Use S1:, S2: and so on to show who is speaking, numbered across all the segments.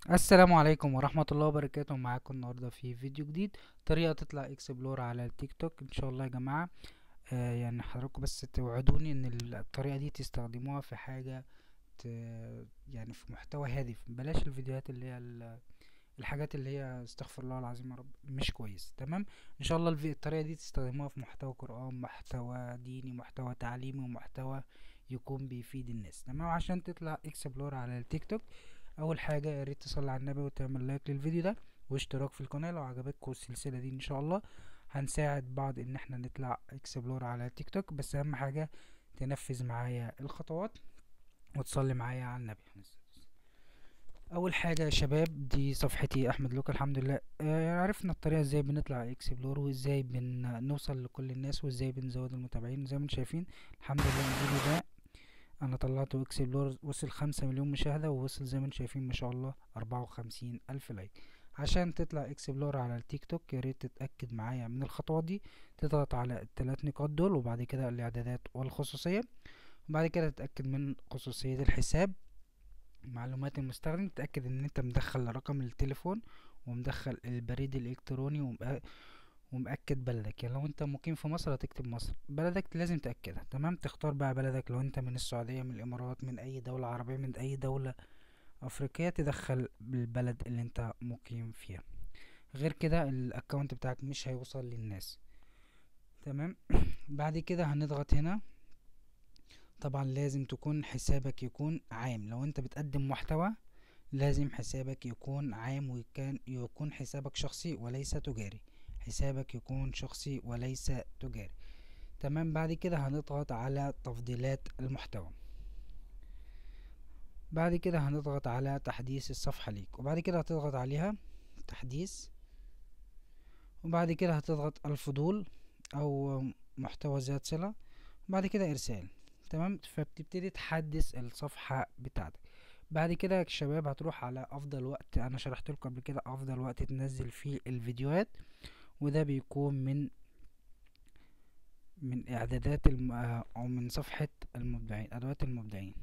S1: السلام عليكم ورحمة الله وبركاته معاكم النهاردة في فيديو جديد طريقة تطلع اكسبلور على التيك توك ان شاء الله يا جماعة آه يعني حضراتكم بس توعدوني ان الطريقة دي تستخدموها في حاجة ت... يعني في محتوى هادف بلاش الفيديوهات اللي هي ال- الحاجات اللي هي استغفر الله العظيم يا رب مش كويس تمام ان شاء الله الفي- الطريقة دي تستخدموها في محتوى قرآن محتوى ديني محتوى تعليمي ومحتوى يكون بيفيد الناس تمام عشان تطلع اكسبلور على التيك توك اول حاجه يا ريت تصلي على النبي وتعمل لايك للفيديو ده واشتراك في القناه لو عجبتكم السلسله دي ان شاء الله هنساعد بعض ان احنا نطلع اكسبلور على تيك توك بس اهم حاجه تنفذ معايا الخطوات وتصلي معايا على النبي اول حاجه يا شباب دي صفحتي احمد لوكا الحمد لله آه عرفنا الطريقه ازاي بنطلع اكسبلور وازاي بنوصل لكل الناس وازاي بنزود المتابعين زي ما انتم شايفين الحمد لله الفيديو ده انا طلعته اكسبلور وصل خمسة مليون مشاهدة ووصل زي ما انتم شايفين ما شاء الله اربعة وخمسين الف لايك عشان تطلع اكسبلور على التيك توك يا ريت تتأكد معايا من الخطوات دي تضغط على الثلاث نقاط دول وبعد كده الاعدادات والخصوصية وبعد كده تتأكد من خصوصية الحساب معلومات المستخدم تتأكد ان انت مدخل رقم التليفون ومدخل البريد الالكتروني ومأ- ومأكد بلدك يعني لو انت مقيم في مصر هتكتب مصر بلدك لازم تأكدها تمام تختار بقى بلدك لو انت من السعودية من الامارات من اي دولة عربية من اي دولة افريقية تدخل بالبلد اللي انت مقيم فيها غير كده الاكونت بتاعك مش هيوصل للناس تمام بعد كده هنضغط هنا طبعا لازم تكون حسابك يكون عام لو انت بتقدم محتوى لازم حسابك يكون عام وكان يكون حسابك شخصي وليس تجاري حسابك يكون شخصي وليس تجاري تمام بعد كده هنضغط على تفضيلات المحتوى بعد كده هنضغط على تحديث الصفحة ليك وبعد كده هتضغط عليها تحديث وبعد كده هتضغط الفضول او محتوى ذات صلة وبعد كده ارسال تمام فبتبتدي تحدث الصفحة بتاعتك بعد كده يا شباب هتروح على افضل وقت انا شرحت لكم قبل كده افضل وقت تنزل فيه الفيديوهات وده بيكون من من اعدادات الم... آه، او من صفحة المبدعين ادوات المبدعين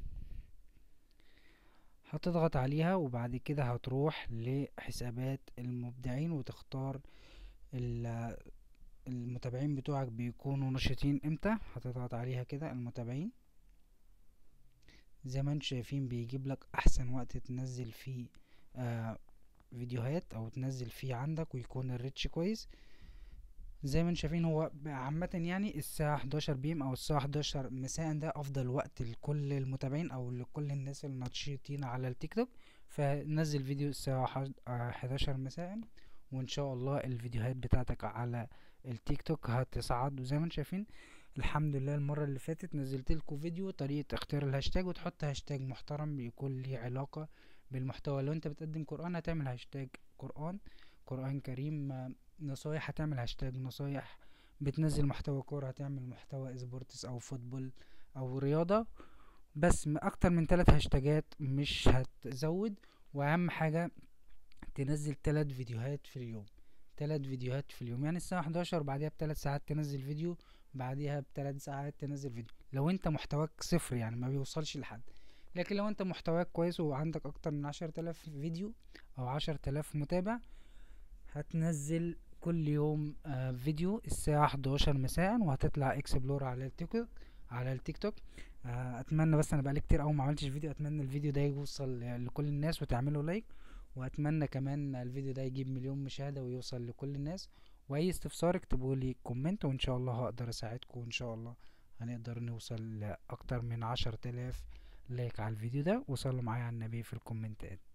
S1: هتضغط عليها وبعد كده هتروح لحسابات المبدعين وتختار ال- المتابعين بتوعك بيكونوا نشيطين امتى هتضغط عليها كده المتابعين زي ما انتم شايفين بيجيب لك احسن وقت تنزل فيه آه فيديوهات او تنزل فيه عندك ويكون الريتش كويس زي ما انتم شايفين هو عامة يعني الساعة 11 بيم او الساعة 11 مساء ده افضل وقت لكل المتابعين او لكل الناس النشيطين على التيك توك فنزل فيديو الساعة حد- آه، 11 مساء وان شاء الله الفيديوهات بتاعتك على التيك توك هتصعد وزي ما انتم شايفين الحمد لله المرة اللي فاتت نزلت لكم فيديو طريقة اختيار الهاشتاج وتحط هاشتاج محترم بيكون ليه علاقة بالمحتوى لو انت بتقدم قرآن هتعمل هاشتاج قرآن قرآن كريم آه، نصايح هتعمل هاشتاج نصايح بتنزل محتوى كورة هتعمل محتوى سبورتس او فوتبول او رياضة بس م- اكتر من ثلاث هاشتاجات مش هتزود واهم حاجة تنزل ثلاث فيديوهات في اليوم ثلاث فيديوهات في اليوم يعني الساعة 11 بعدها بثلاث ساعات تنزل فيديو بعدها بثلاث ساعات تنزل فيديو لو انت محتواك صفر يعني ما بيوصلش لحد لكن لو انت محتواك كويس وعندك اكتر من عشر تلاف فيديو او عشر تلاف متابع هتنزل كل يوم آه، فيديو الساعة 11 مساء وهتطلع اكسبلور على التيك توك على التيك توك آه، اتمنى بس انا بقالي كتير اوي ما عملتش فيديو اتمنى الفيديو ده يوصل لكل الناس وتعملوا لايك واتمنى كمان الفيديو ده يجيب مليون مشاهدة ويوصل لكل الناس واي استفسار اكتبوا لي كومنت وان شاء الله هقدر اساعدكم وان شاء الله هنقدر نوصل لاكتر من عشر تلاف لايك على الفيديو ده وصلوا معايا على النبي في الكومنتات